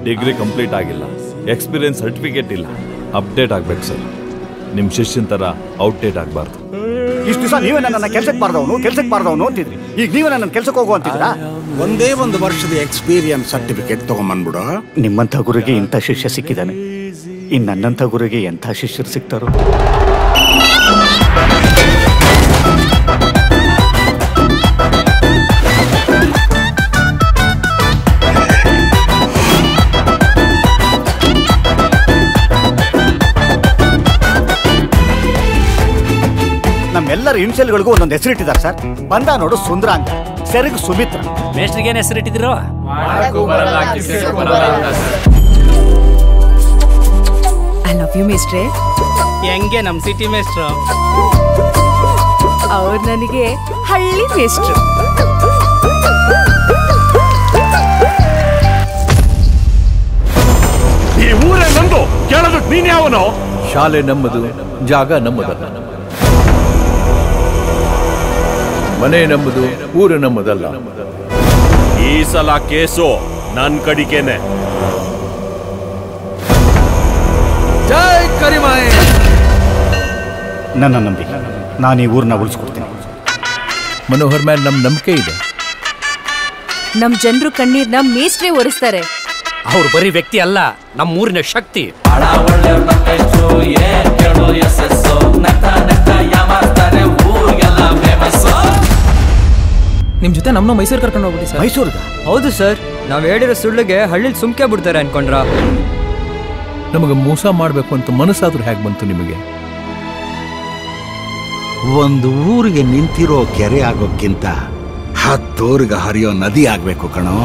degree complete ಆಗಿಲ್ಲ experience certificate ಇಲ್ಲ update ಆಗ್ಬೇಕು ಸರ್ ನಿಮ್ಮ ಶಿಷ್ಯನ ಥರ ಔಟ್ಡೇಟ್ ಆಗಬಾರ್ದು ಇಷ್ಟು ದಿವಸ ನೀವೇ ನನ್ನ ಕೆಲ್ಸಕ್ಕೆ ಬಾರ್ದವನು ಕೆಲ್ಸಕ್ಕೆ ಬಾರ್ದವನು ಅಂತಿದ್ರಿ ಈಗ ನೀವೇ ನನ್ನ ಕೆಲ್ಸಕ್ಕೆ ಹೋಗು ಅಂತಿದ್ರಾ ಒಂದೇ ಒಂದು ವರ್ಷದ ಎಕ್ಸ್ಪೀರಿಯನ್ಸ್ ಸರ್ಟಿಫಿಕೇಟ್ ತಗೊಂಬಂದ್ಬಿಡು ನಿಮ್ಮಂಥ ಗುರುಗೆ ಇಂಥ ಶಿಷ್ಯ ಸಿಕ್ಕಿದ್ದಾನೆ ಇನ್ನು ನನ್ನಂಥ ಗುರುಗೆ ಎಂಥ ಶಿಷ್ಯರು ಸಿಗ್ತಾರೋ ನಮ್ಮೆಲ್ಲರ ಇನ್ಷಿಯಲ್ಗಳಿಗೂ ಒಂದೊಂದು ಹೆಸರಿಟ್ಟಿದ್ದಾರೆ ಸರ್ ಬಂದ ನೋಡು ಸುಂದರ ಅಂತ ಸೆರಗು ಸುಮಿತ್ರ ಮೇಸ್ಟ್ರಿಗೇನು ಹೆಸರಿಟ್ಟಿದ್ರು ಐ ಲವ್ ಯು ಮಿಸ್ಟ್ರೆ ಹೆಂಗೆ ನಮ್ಮ ಸಿಟಿ ಮೇಸ್ಟ್ರು ಅವ್ರು ನನಗೆ ಹಳ್ಳಿ ಮೇಸ್ಟ್ರು ಈ ಊರೇ ನಂದು ಕೇಳೋದಕ್ಕೆ ನೀನ್ ಯಾವನು ಶಾಲೆ ನಮ್ಮದು ಜಾಗ ನಮ್ಮದಲ್ಲ ಮನೆ ನಮ್ಮದು ಊರು ನಮ್ಮದಲ್ಲ ಈ ಸಲ ಕೇಸು ನನ್ ಕಡಿಕೆನೆ ಜೈ ಕರಿಮಾಯ್ ನನ್ನ ನಂಬಿ ನಾನು ಈ ಊರನ್ನ ಉಳಿಸ್ಕೊಡ್ತೀನಿ ಮನೋಹರ್ ಮೇಲೆ ನಮ್ ನಂಬಿಕೆ ಇದೆ ನಮ್ ಜನರು ಕಣ್ಣೀರ್ನ ಮೇಸ್ಟ್ರೆ ಒರೆಸ್ತಾರೆ ಅವ್ರು ಬರೀ ವ್ಯಕ್ತಿ ಅಲ್ಲ ನಮ್ಮ ಊರಿನ ಶಕ್ತಿ ನಿಮ್ ಜೊತೆ ನಮ್ಮನ್ನ ಮೈಸೂರು ಕರ್ಕೊಂಡು ಹೋಗ್ಬಿಡಿ ಸರ್ ಮೈಸೂರ್ಗ ಹೌದು ಸರ್ ನಾವ್ ಹೇಳಿರೋ ಸುಳ್ಳಿಗೆ ಹಳ್ಳಿಲಿ ಸುಮ್ಕೆ ಬಿಡ್ತಾರೆ ಅನ್ಕೊಂಡ್ರ ನಮಗೆ ಮೋಸ ಮಾಡಬೇಕು ಅಂತ ಮನಸ್ಸಾದ್ರೂ ಹೇಗೆ ಬಂತು ನಿಮಗೆ ಒಂದು ಊರಿಗೆ ನಿಂತಿರೋ ಕೆರೆ ಆಗೋಕ್ಕಿಂತ ಹತ್ತೂರಿಗೆ ಹರಿಯೋ ನದಿ ಆಗ್ಬೇಕು ಕಣೋ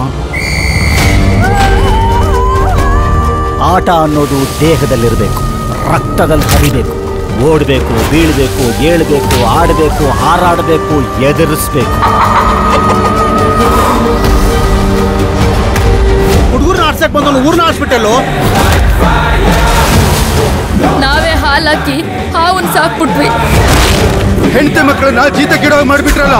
ಆಟ ಅನ್ನೋದು ದೇಹದಲ್ಲಿರಬೇಕು ರಕ್ತದಲ್ಲಿ ಹರಿಬೇಕು ಓಡಬೇಕು ಬೀಳಬೇಕು ಏಳಬೇಕು ಆಡಬೇಕು ಹಾರಾಡಬೇಕು ಎದುರಿಸ್ಬೇಕು ಹುಡುಗರ್ನ ಆಡ್ಸಕ್ ಬಂದವನು ಊರ್ನ ಆಡ್ಸ್ಬಿಟ್ಟಲ್ಲೋ ನಾವೇ ಹಾಲಾಕಿ ಹಾವನ್ ಸಾಕ್ಬಿಟ್ವಿ ಹೆಂಡತಿ ಮಕ್ಕಳನ್ನ ಜೀತ ಗಿಡೋ ಮಾಡ್ಬಿಟ್ರಲ್ಲ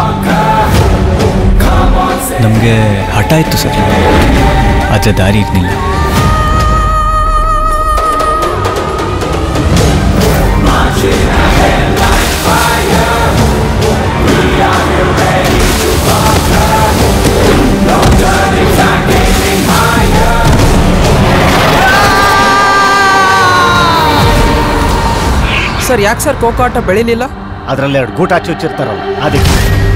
ನಮಗೆ ಹಠ ಇತ್ತು ಸರ್ ಆಚೆ ದಾರಿ ಇರಲಿಲ್ಲ ಸರ್ ಯಾಕೆ ಸರ್ ಖೋಖೋ ಆಟ ಬೆಳಿಲಿಲ್ಲ ಅದರಲ್ಲಿ ಎರಡು ಗೂಟ ಚುಚ್ಚಿರ್ತಾರಲ್ಲ ಅದಕ್ಕೆ